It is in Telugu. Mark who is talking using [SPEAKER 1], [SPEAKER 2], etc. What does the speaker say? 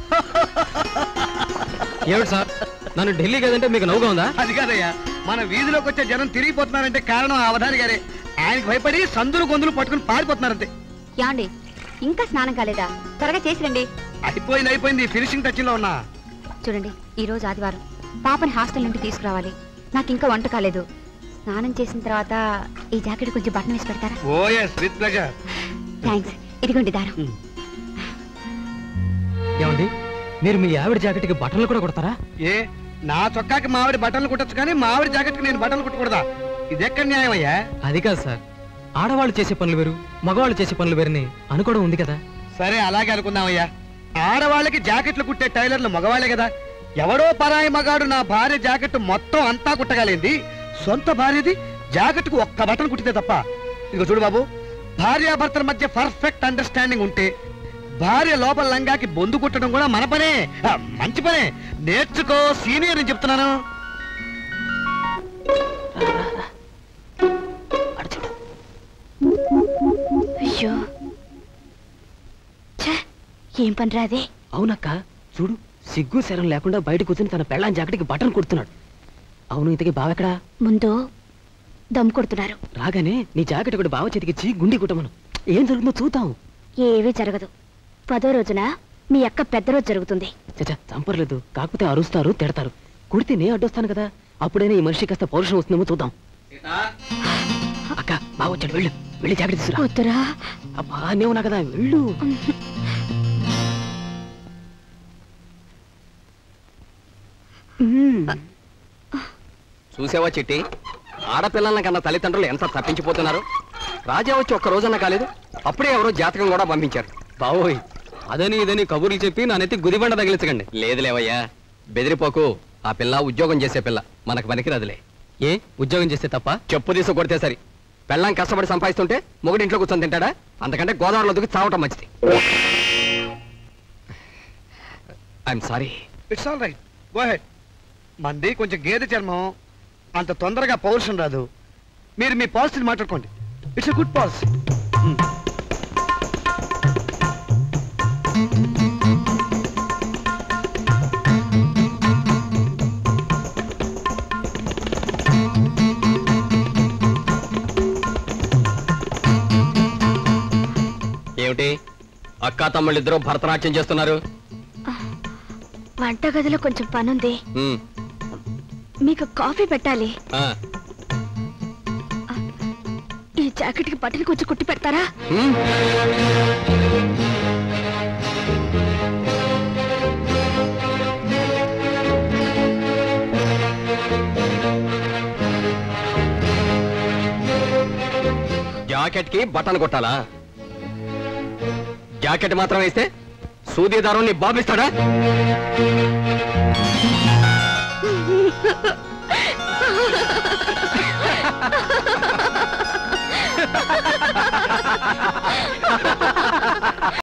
[SPEAKER 1] ఏమిటి సార్ నన్ను ఢిల్లీ కదంటే మీకు నవ్వుగా ఉందా
[SPEAKER 2] అది కాదయ్యా మన వీధిలోకి వచ్చే జనం తిరిగిపోతున్నారంటే కారణం ఆ అవధాని గారే ఆయనకి భయపడి సందులు గొంతులు పట్టుకుని పారిపోతున్నారంతే
[SPEAKER 3] యాండి ఇంకా స్నానం కాలేదా త్వరగా చేసి రండి
[SPEAKER 2] అయిపోయింది అయిపోయింది ఫినిషింగ్ టచ్ లో ఉన్నా
[SPEAKER 3] చూడండి ఈ రోజు ఆదివారం పాపని హాస్టల్ నుండి తీసుకురావాలి నాకు ఇంకా వంట కాలేదు స్నానం చేసిన తర్వాత ఈ జాకెట్ కొంచెం బట్టన్ వేసి పెడతారా
[SPEAKER 2] oh yes with pleasure
[SPEAKER 3] thanks ఇదిగోండి దారం
[SPEAKER 1] ఏమండి మీరు మీ ఆవిడ జాకెట్కి బట్టలు కూడా కొడతారా
[SPEAKER 2] ఏ నా చొక్కాకి మావిడి బట్టలు కుట్టచ్చు కానీ మావిడి జాకెట్ కి నేను బట్టలు కుట్టకూడదా ఇది ఎక్కడ న్యాయం అయ్యా
[SPEAKER 1] అది కాదు సార్ ఆడవాళ్ళు చేసే పనులు వేరు మగవాళ్ళు చేసే పనులు వేరుని అనుకోవడం ఉంది కదా
[SPEAKER 2] సరే అలాగే అనుకుందామయ్యా ఆడవాళ్ళకి జాకెట్లు కుట్టే టైలర్లు మగవాళ్ళే కదా ఎవడో పరాయి మగాడు నా భార్య జాకెట్ మొత్తం అంతా కుట్టగలింది సొంత భార్యది జాకెట్కు ఒక్క బటన్ కుట్టితే తప్ప ఇదిగో చూడు బాబు భార్యాభర్తల మధ్య పర్ఫెక్ట్ అండర్స్టాండింగ్ ఉంటే భార్య లోపల లంగాకి బొందు కుట్టడం కూడా మన పనే ఆ, మంచి పనే నేర్చుకో సీనియర్ అని చెప్తున్నాను
[SPEAKER 3] అయ్యో ఛే, ఏం పని రాదే
[SPEAKER 4] అవునక్క చూడు సిగ్గు శరం లేకుండా బయట కూర్చొని తన పెళ్ళాం జాకెట్కి బటన్ కుడుతున్నాడు అవును ఇంతకీ బావెక్కడా
[SPEAKER 3] ముందు దమ్ కొడుతున్నారు
[SPEAKER 4] రాగానే నీ జాకెట్ ఒకటి బావ చేతికి ఇచ్చి గుండి కుట్టమను ఏం జరుగుతుందో చూద్దాం
[SPEAKER 3] ఏమీ జరగదు పదో రోజున మీ అక్క పెద్ద రోజు జరుగుతుంది
[SPEAKER 4] చచ్చా చంపర్లేదు కాకపోతే అరుస్తారు తిడతారు కుడితే నే అడ్డొస్తాను కదా అప్పుడైనా ఈ మనిషి కాస్త పౌరుషం వస్తుందేమో చూద్దాం అక్క బావ వచ్చాడు వెళ్ళు వెళ్ళి జాకెట్ తీసుకురా
[SPEAKER 3] వద్దురా
[SPEAKER 4] అబ్బా నేవునా కదా వెళ్ళు
[SPEAKER 5] చూసావా చిట్టి ఆడపిల్లల కన్నా తల్లిదండ్రులు ఎంత తప్పించిపోతున్నారు రాజా వచ్చి ఒక్క రోజన్నా కాలేదు అప్పుడే ఎవరో జాతకం కూడా పంపించారు
[SPEAKER 1] బావోయ్ అదని ఇదని కబుర్లు చెప్పి నా నెత్తి గుదిబండ తగిలించకండి
[SPEAKER 5] లేదులేవయ్యా బెదిరిపోకు ఆ పిల్ల ఉద్యోగం చేసే పిల్ల మనకు పనికిరాదులే
[SPEAKER 1] ఏ ఉద్యోగం చేస్తే తప్ప
[SPEAKER 5] చెప్పు తీసు కొడితే సరి పెళ్ళం కష్టపడి సంపాదిస్తుంటే మొగుడు ఇంట్లో కూర్చొని తింటాడా అంతకంటే గోదావరిలో దూకి చావటం మంచిది I'm sorry
[SPEAKER 2] it's all right go ahead మంది కొంచెం గేదె చర్మం అంత తొందరగా పౌరుషం రాదు మీరు మీ పాలసీని మాట్లాడుకోండి ఇట్స్ ఎ గుడ్ పాలసీ
[SPEAKER 5] ఏమిటి అక్కా తమ్ముళ్ళు ఇద్దరు భరతనాట్యం చేస్తున్నారు
[SPEAKER 3] వంటగదిలో కొంచెం పనుంది
[SPEAKER 5] ఉమ్,
[SPEAKER 3] మీకు కాఫీ పెట్టాలి
[SPEAKER 5] ఆ,
[SPEAKER 3] ఈ జాకెట్ కి బట్టలు కొంచెం కుట్టి పెడతారా
[SPEAKER 5] ఉమ్. జాకెట్ కి బటన్ కొట్టాలా జాకెట్ మాత్రం వేస్తే సూదీదారం నీ బాబిస్తాడా